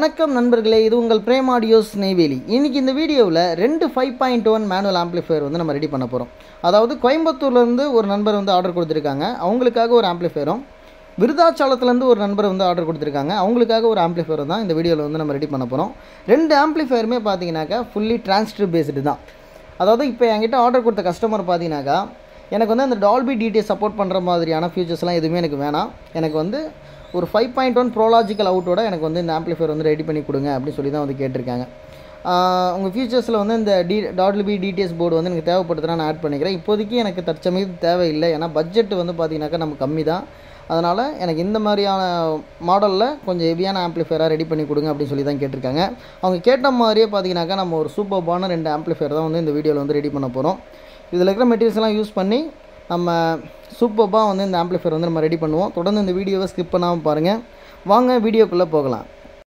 வணக்கம் நண்பர்களே இது உங்கள் பிரேம் ஆடியோஸ் நெய்வேலி இன்னைக்கு இந்த வீடியோவில் ரெண்டு five point one manual amplifier வந்து நம்ம ரெடி பண்ண போகிறோம் அதாவது கோயம்புத்தூர்லேருந்து ஒரு நண்பர் வந்து ஆர்டர் கொடுத்துருக்காங்க அவங்களுக்காக ஒரு ஆம்ப்ளிஃபையரும் விருதாச்சலத்துலேருந்து ஒரு நண்பர் வந்து ஆர்டர் கொடுத்துருக்காங்க அவங்களுக்காக ஒரு ஆம்ப்ளிஃபையர் தான் இந்த வீடியோவில் வந்து நம்ம ரெடி பண்ண போகிறோம் ரெண்டு ஆம்ப்ளிஃபையருமே பார்த்தீங்கன்னாக்கா ஃபுல்லி டிரான்ஸ்டர் பேஸ்டு தான் அதாவது இப்போ என்கிட்ட ஆர்டர் கொடுத்த கஸ்டமர் பார்த்தீங்கன்னாக்கா எனக்கு வந்து அந்த டால்பி டிடிஎஸ் சப்போர்ட் பண்ணுற மாதிரியான ஃபியூச்சர்ஸ்லாம் எதுவுமே எனக்கு வேணாம் எனக்கு வந்து ஒரு ஃபைவ் பாயிண்ட் ஒன் ப்ரோலாஜிக்கல் அவுட்டோட எனக்கு வந்து இந்த ஆம்ப்ளிஃபையர் வந்து ரெடி பண்ணி கொடுங்க அப்படின்னு சொல்லி தான் வந்து கேட்டிருக்காங்க உங்கள் ஃபியூச்சர்ஸில் வந்து இந்த டி டாட்லிபி டிடிஎஸ் போர்டு வந்து எனக்கு தேவைப்படுதுனா நான் ஆட் பண்ணிக்கிறேன் இப்போதைக்கு எனக்கு தற்சமயம் தேவையில்லை ஏன்னா பட்ஜெட் வந்து பார்த்தீங்கன்னாக்கா நம்ம கம்மி தான் அதனால் எனக்கு இந்த மாதிரியான மாடலில் கொஞ்சம் ஹெவியான ஆம்ப்ளிஃபையராக ரெடி பண்ணி கொடுங்க அப்படின்னு சொல்லி தான் கேட்டிருக்காங்க அவங்க கேட்ட மாதிரியே பார்த்தீங்கன்னாக்கா நம்ம ஒரு சூப்பர்பான ரெண்டு ஆம்ப்ளிஃபையர் தான் வந்து இந்த வீடியோவில் வந்து ரெடி பண்ண போகிறோம் இதில் இருக்கிற மெட்டீரியல்ஸ்லாம் யூஸ் பண்ணி நம்ம சூப்பர்பாக வந்து இந்த ஆம்ப்ளிஃபையர் வந்து நம்ம ரெடி பண்ணுவோம் தொடர்ந்து இந்த வீடியோவை ஸ்கிப் பண்ணாமல் பாருங்கள் வாங்க வீடியோக்குள்ளே போகலாம்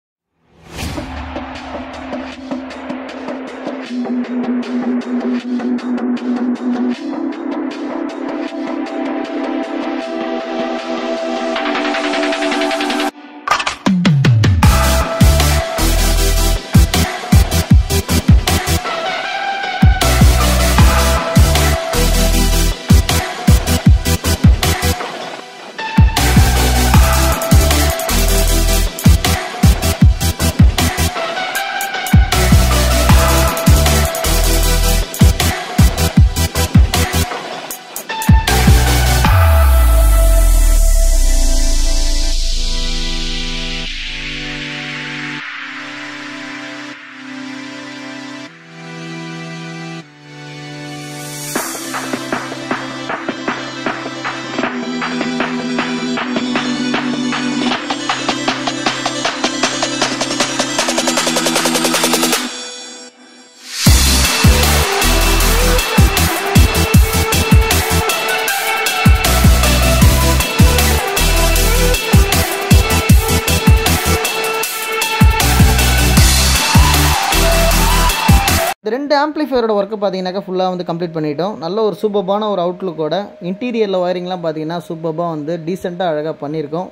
இந்த ரெண்டு ஆம்ப்ளிஃபையரோட ஒர்க்கு பார்த்தீங்கன்னாக்கா ஃபுல்லாக வந்து கம்ப்ளீட் பண்ணிட்டோம் நல்ல ஒரு சூப்பர்பான ஒரு அவுட்லுக்கோட இன்டீரியரில் ஒயரிங்லாம் பார்த்தீங்கன்னா சூப்பர்பாக வந்து டீசெண்டாக அழகாக பண்ணியிருக்கோம்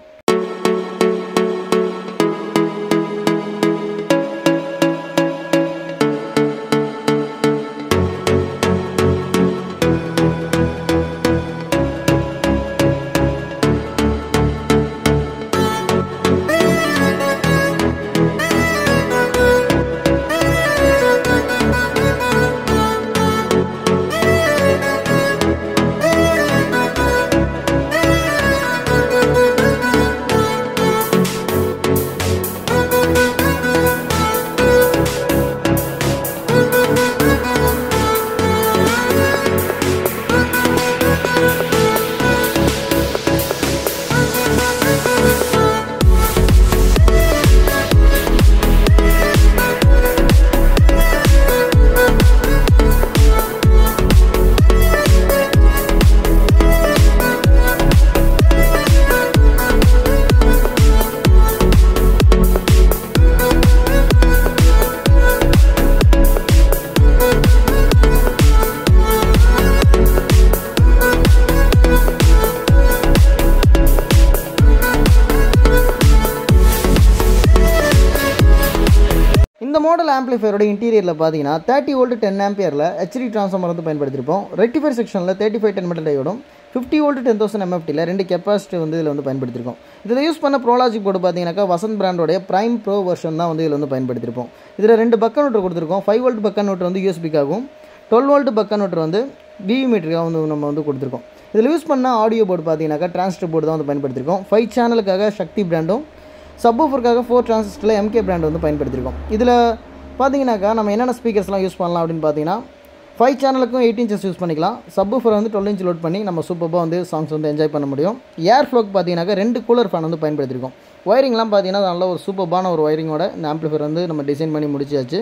இந்த மாடல் ஆம்ப்ளிஃபையரோட இன்டீரியரில் பார்த்தீங்கன்னா தேர்ட்டி வோல்ட் டென் ஆம்பியரில் ஹெச்டி ட்ரான்ஸ்ஃபார்மர் வந்து பயன்படுத்தியிருப்போம் ரெக்டிஃபைர் செக்ஷனில் தேர்ட்டி ஃபைவ் டென் மீட்டர் டையோடும் ஃபிஃப்டி வோல்ட் டென் தௌசண்ட் எம்எஃப்டியில் ரெண்டு கெப்பாசிட்டி வந்து இதில் வந்து பயன்படுத்தியிருக்கோம் இதில் யூஸ் பண்ண ப்ரோலாஜிக் போர்டு பார்த்தீங்கன்னாக்கா வசந்த் பிராண்டோடைய ப்ரைம் ப்ரோ வெர்ஷன் தான் வந்து இதில் வந்து பயன்படுத்தியிருப்போம் இதில் ரெண்டு பக்க நோட்டர் கொடுத்துருக்கோம் ஃபைவ் வோல்ட் பக்க நோட்டர் வந்து யூஎஸ்பிக்காகவும் டுவெல் வோல்ட் பக்க நோட்டர் வந்து விவி மீட்டருக்காக வந்து நம்ம வந்து கொடுத்துருக்கோம் இதில் யூஸ் பண்ண ஆடியோ போர்டு பார்த்தீங்கன்னாக்கா டிரான்ஸ்டர் போர்டு தான் வந்து பயன்படுத்தியிருக்கோம் ஃபைவ் சேனலுக்காக சக்தி பிராண்டும் சப்வூஃபருக்காக ஃபோர் டிரான்சிஸ்டரில் எம்கே பிராண்ட் வந்து பயன்படுத்தியிருக்கோம் இதில் பார்த்தீங்கன்னாக்கா நம்ம என்னென்ன ஸ்பீக்கர்ஸ்லாம் யூஸ் பண்ணலாம் அப்படின்னு பார்த்தீங்கன்னா ஃபைவ் சேனலுக்கும் எயிட் இன்ச்சஸ் யூஸ் பண்ணிக்கலாம் சப்வூஃபர் வந்து டுவெல் இன்ச் லோட் பண்ணி நம்ம சூப்பராக வந்து சாங்ஸ் வந்து என்ஜாய் பண்ண முடியும் ஏர் ஃப்ளோக்கு பார்த்தீங்கன்னாக்கா ரெண்டு கூலர் ஃபேன் வந்து பயன்படுத்தியிருக்கோம் ஒயரிங்லாம் பார்த்தீங்கன்னா நல்ல ஒரு சூப்பர்பான ஒரு ஒயரிங்கோட இந்த ஆம்ப்ளிஃபையர் வந்து நம்ம டிசைன் பண்ணி முடிச்சாச்சு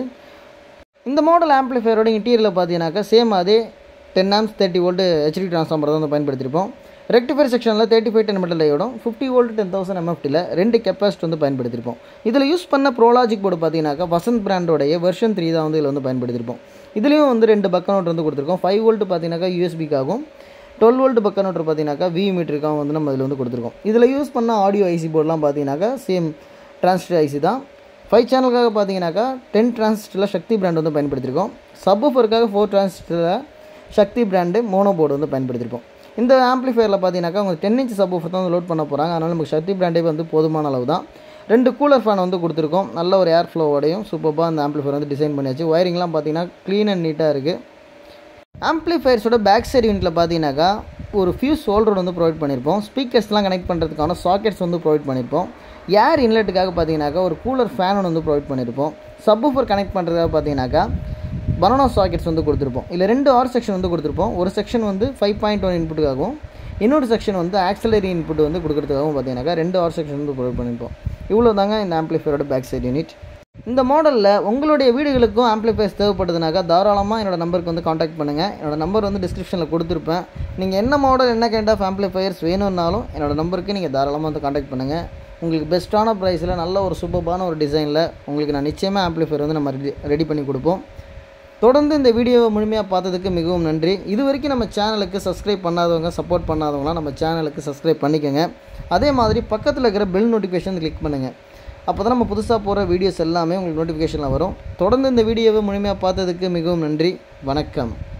இந்த மாடல் ஆம்ப்ளிஃபையரோட இன்டீரியரில் பார்த்தீங்கன்னாக்கா சேம் அதே ten amps thirty volt HT transformer தான் வந்து பயன்படுத்தியிருப்போம் ரெக்டிஃபைர் செக்ஷனில் தேர்ட்டி ஃபைவ் டென் மீட்டர் டையோடும் ஃபிஃப்டி வோல்ட் டென் தௌசண்ட் எம்எஃப்டியில் ரெண்டு கெப்பாசிட்டி வந்து பயன்படுத்தியிருப்போம் இதில் யூஸ் பண்ண ப்ரோலாஜிக் போர்டு பார்த்தீங்கன்னாக்கா வசந்த் பிராண்டோடைய வெர்ஷன் த்ரீ தான் வந்து இதில் வந்து பயன்படுத்தியிருப்போம் இதுலேயும் வந்து ரெண்டு பக்க நோட் வந்து கொடுத்துருக்கோம் ஃபைவ் வோல்ட் பார்த்தீங்கன்னாக்கா யூஎஸ்பிக்காகவும் டுவெல் வோல்ட் பக்க நோட்டர் பார்த்தீங்கன்னாக்கா வி மீட்டருக்காகவும் வந்து நம்ம இதில் வந்து கொடுத்துருக்கோம் இதில் யூஸ் பண்ண ஆடியோ ஐசி போர்டெலாம் பார்த்தீங்கன்னாக்கா சேம் டிரான்ஸ்டர் ஐசி தான் ஃபைவ் சேனலுக்காக பார்த்தீங்கன்னாக்கா டென் டிரான்சிஸ்டரில் சக்தி பிராண்ட் வந்து பயன்படுத்தியிருக்கோம் சப்வூஃபருக்காக ஃபோர் டிரான்சிஸ்டரில் சக்தி பிராண்டு மோனோ போர்டு வந்து பயன்படுத்தியிருக்கோம் இந்த ஆம்ப்ளிஃபையரில் பார்த்தீங்கன்னாக்கா உங்களுக்கு டென் இன்ச் சப்வூஃபர் தான் வந்து லோட் பண்ண போகிறாங்க அதனால் நமக்கு சக்தி பிராண்டே வந்து போதுமான அளவு தான் ரெண்டு கூலர் ஃபேன் வந்து கொடுத்துருக்கோம் நல்ல ஒரு ஏர் ஃப்ளோவோடையும் சூப்பராக அந்த ஆம்ப்ளிஃபையர் வந்து டிசைன் பண்ணியாச்சு ஒயரிங்லாம் பார்த்தீங்கன்னா க்ளீன் அண்ட் நீட்டாக இருக்குது ஆம்ப்ளிஃபையர்ஸோட பேக் சைடு யூனிட்டில் பார்த்தீங்கன்னாக்கா ஒரு ஃபியூஸ் ஹோல்டர் வந்து ப்ரொவைட் பண்ணியிருப்போம் ஸ்பீக்கர்ஸ்லாம் கனெக்ட் பண்ணுறதுக்கான சாக்கெட்ஸ் வந்து ப்ரொவைட் பண்ணியிருப்போம் ஏர் இன்லெட்டுக்காக பார்த்தீங்கன்னாக்கா ஒரு கூலர் ஃபேன் ஒன்று வந்து ப்ரொவைட் பண்ணியிருப்போம் சப்வூஃபர் கனெக்ட் பண்ணுறதுக்காக பார்த்தீங்கன்னாக்கா பனானா சாக்கெட்ஸ் வந்து கொடுத்துருப்போம் இல்லை ரெண்டு ஆர் செக்ஷன் வந்து கொடுத்துருப்போம் ஒரு செக்ஷன் வந்து ஃபைவ் பாயிண்ட் ஒன் இன்புட்டுக்காகவும் இன்னொரு செக்ஷன் வந்து ஆக்சலரி இன்புட் வந்து கொடுக்குறதுக்காகவும் பார்த்தீங்கன்னாக்கா ரெண்டு ஆர் செக்ஷன் வந்து ப்ரொவைட் பண்ணியிருப்போம் இவ்வளோ தாங்க இந்த ஆம்ப்ளிஃபையரோட பேக் சைடு யூனிட் இந்த மாடலில் உங்களுடைய வீடுகளுக்கும் ஆம்ப்ளிஃபைஸ் தேவைப்படுதுனாக்கா தாராளமாக என்னோட நம்பருக்கு வந்து காண்டாக்ட் பண்ணுங்கள் என்னோட நம்பர் வந்து டிஸ்கிரிப்ஷனில் கொடுத்துருப்பேன் நீங்கள் என்ன மாடல் என்ன கைண்ட் ஆஃப் ஆம்ப்ளிஃபையர்ஸ் வேணும்னாலும் என்னோட நம்பருக்கு நீங்கள் தாராளமாக வந்து காண்டாக்ட் பண்ணுங்கள் உங்களுக்கு பெஸ்ட்டான ப்ரைஸில் நல்ல ஒரு சூப்பர்பான ஒரு டிசைனில் உங்களுக்கு நான் நிச்சயமாக ஆம்ப்ளிஃபையர் வந்து நம்ம ரெடி ரெடி பண்ணி கொடுப்போம் தொடர்ந்து இந்த வீடியோவை முழுமையாக பார்த்ததுக்கு மிகவும் நன்றி இது வரைக்கும் நம்ம சேனலுக்கு சப்ஸ்கிரைப் பண்ணாதவங்க சப்போர்ட் பண்ணாதவங்களாம் நம்ம சேனலுக்கு சப்ஸ்கிரைப் பண்ணிக்கோங்க அதே மாதிரி பக்கத்தில் இருக்கிற பெல் நோட்டிஃபிகேஷன் கிளிக் பண்ணுங்கள் அப்போ தான் நம்ம புதுசாக போகிற வீடியோஸ் எல்லாமே உங்களுக்கு நோட்டிஃபிகேஷனில் வரும் தொடர்ந்து இந்த வீடியோவை முழுமையாக பார்த்ததுக்கு மிகவும் நன்றி வணக்கம்